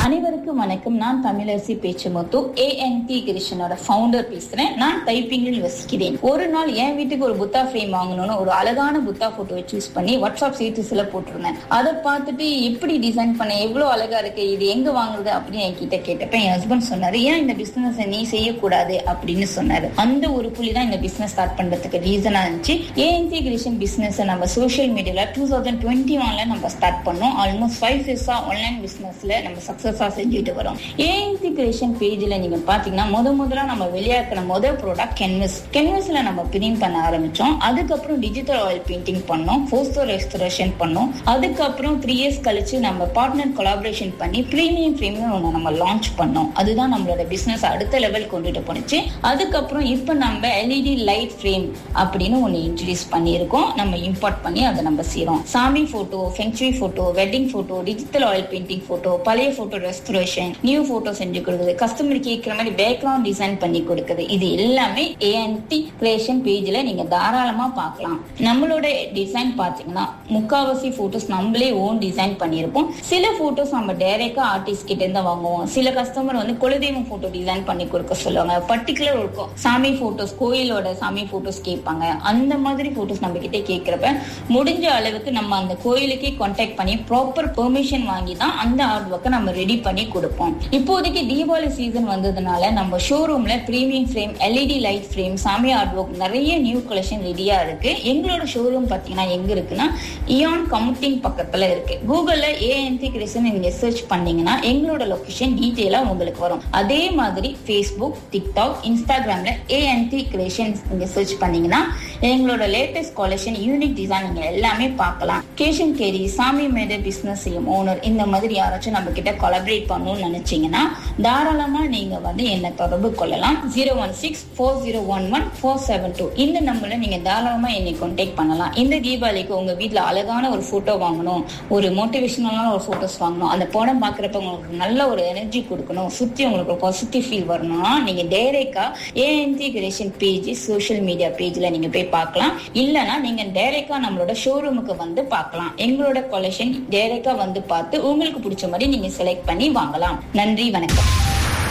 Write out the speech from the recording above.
அனைவருக்கும் வணக்கம் நான் தமிழரசி பேச்சுமுத்து ஏஎன்டி கிருஷ்ணனோட ஃபவுண்டர் பேசுறேன் நான் டைப்பிங்கில் வசிக்கிறேன் ஒரு நாள் என் வீட்டுக்கு ஒரு புத்தா ஃப்ரேம் வாங்கணும்னு ஒரு அழகான புத்தா போட்டோவை சூஸ் பண்ணி வாட்ஸ்அப் ஸ்டேட்டஸ்ல போட்டிருந்தேன் அதை பார்த்துட்டு எப்படி டிசைன் பண்ண எவ்வளவு அழகா இருக்கு இது எங்க வாங்குறது அப்படின்னு என்கிட்ட கேட்டப்ப என் ஹஸ்பண்ட் சொன்னாரு ஏன் இந்த பிசினஸ் நீ செய்யக்கூடாது அப்படின்னு சொன்னாரு அந்த ஒரு புள்ளி தான் இந்த பிசினஸ் ஸ்டார்ட் பண்றதுக்கு ரீசனா இருந்துச்சு ஏஎன்டி கிரியேஷன் பிசினஸ் நம்ம சோஷியல் மீடியால டூ தௌசண்ட் டுவெண்ட்டி ஒன்ல நம்ம ஸ்டார்ட் பண்ணோம் ஆல்மோஸ்ட் ஃபைவ் இயர்ஸா ஆன்லைன் பிசினஸ்ல நம்ம சக்சஸா செஞ்சுட்டு வரோம் ஏஎன்டி கிரியேஷன் பேஜ்ல நீங்க பாத்தீங்கன்னா முத முதல்ல நம்ம வெளியாக்கின முதல் ப்ராடக்ட் கென்வஸ் கென்வஸ்ல நம்ம பிரிண்ட் பண்ண ஆரம்பிச்சோம் அதுக்கப்புறம் டிஜிட்டல் ஆயில் பெயிண்டிங் பண்ணோம் போஸ்டர் ரெஸ்டரேஷன் பண்ணோம் அதுக்கப்புறம் த்ரீ இயர்ஸ் கழிச்சு நம்ம பார்ட்னர் கொலாபரேஷன் பண்ணி ப்ரீமியம் ஃப்ரேம்னு ஒன்று நம்ம லான்ச் பண்ணோம் அதுதான் நம்மளோட பிசினஸ் அடுத்த லெவல் கொண்டுட்டு போனுச்சு அதுக்கப்புறம் இப்போ நம்ம எல்இடி லைட் ஃப்ரேம் அப்படின்னு ஒன்று இன்ட்ரடியூஸ் பண்ணியிருக்கோம் நம்ம இம்போர்ட் பண்ணி அதை நம்ம செய்றோம் சாமி போட்டோ ஃபென்ச்சுரி photo wedding photo digital oil painting photo பழைய போட்டோ ரெஸ்டரேஷன் நியூ போட்டோ செஞ்சு கொடுக்குது கஸ்டமர் கேட்குற மாதிரி பேக்ரவுண்ட் டிசைன் பண்ணி கொடுக்குது இது எல்லாமே ஏஎன்டி கிரியேஷன் பேஜ்ல நீங்க தாராளமா பார்க்கலாம் நம்மளோட டிசைன் பாத்தீங்கன்னா முக்காவாசி போட்டோஸ் நம்மளே ஓன் டிசைன் பண்ணியிருப்போம் சில போட்டோஸ் நம்ம டைரக்டா ஆர்டிஸ்ட் கிட்ட இருந்து வாங்குவோம் சில கஸ்டமர் வந்து குலதெய்வம் போட்டோ டிசைன் பண்ணி கொடுக்க சொல்லுவாங்க பர்டிகுலர் இருக்கும் சாமி போட்டோஸ் கோயிலோட சாமி போட்டோஸ் கேட்பாங்க அந்த மாதிரி போட்டோஸ் நம்ம கிட்ட கேட்கிறப்ப முடிஞ்ச அளவுக்கு நம்ம அந்த கோயிலுக்கே கான்டாக்ட் பண்ணி ப்ராப்பர் பெர்மிஷன் வாங்கி தான் அந்த ஆர்ட் ஒர்க்கை நம்ம ரெடி பண்ணி கொடுப்போம் இப்போதைக்கு தீபாவளி சீசன் வந்ததுனால நம்ம ஷோரூம்ல premium frame LED light frame சாமி ஆர்ட் ஒர்க் நிறைய நியூ கலெக்ஷன் ரெடியா இருக்கு எங்களோட ஷோரூம் பாத்தீங்கன்னா எங்க இருக்குன்னா இயான் கம்யூட்டிங் பக்கத்துல இருக்கு கூகுள்ல ஏஎன்டி கிரியேஷன் நீங்க சர்ச் பண்ணீங்கன்னா எங்களோட லொகேஷன் டீட்டெயிலா உங்களுக்கு வரும் அதே மாதிரி ஃபேஸ்புக் டிக்டாக் இன்ஸ்டாகிராம்ல ஏஎன்டி கிரியேஷன் நீங்க சர்ச் பண்ணீங்கன்னா எங்களோட லேட்டஸ்ட் கலெக்ஷன் யூனிக் டிசைன் நீங்க எல்லாமே பார்க்கலாம் கேஷன் கேரி சாமி மேட பிசினஸ் செய்யும் ஓனர் இந்த மாதிரி யாராச்சும் நம்ம கிட்ட கொலபரேட் பண்ணணும்னு நினைச்சீங்கன்னா தாராளமா நீங்க வந்து என்ன தொடர்பு கொள்ளலாம் zero one six four zero one one four seven two இந்த நம்பர்ல நீங்க தாராளமா என்னை கான்டாக்ட் பண்ணலாம் இந்த தீபாவளிக்கு உங்க வீட்ல அழகான ஒரு போட்டோ வாங்கணும் ஒரு மோட்டிவேஷனலான ஒரு போட்டோஸ் வாங்கணும் அந்த படம் பாக்குறப்ப உங்களுக்கு நல்ல ஒரு எனர்ஜி கொடுக்கணும் சுத்தி உங்களுக்கு பாசிட்டிவ் ஃபீல் வரணும்னா நீங்க டைரக்டா A N D creation page social media பேஜ்ல நீங்க போய் பார்க்கலாம் இல்லனா நீங்க டைரக்டா நம்மளோட ஷோரூமுக்கு வந்து பார்க்கலாம் எங்களோட கலெக்ஷன் டைரக்டா வந்து பார்த்து உங்களுக்கு பிடிச்ச மாதிரி நீங்க செலக்ட் பண்ணி வாங்கலாம் நன்றி வணக்கம்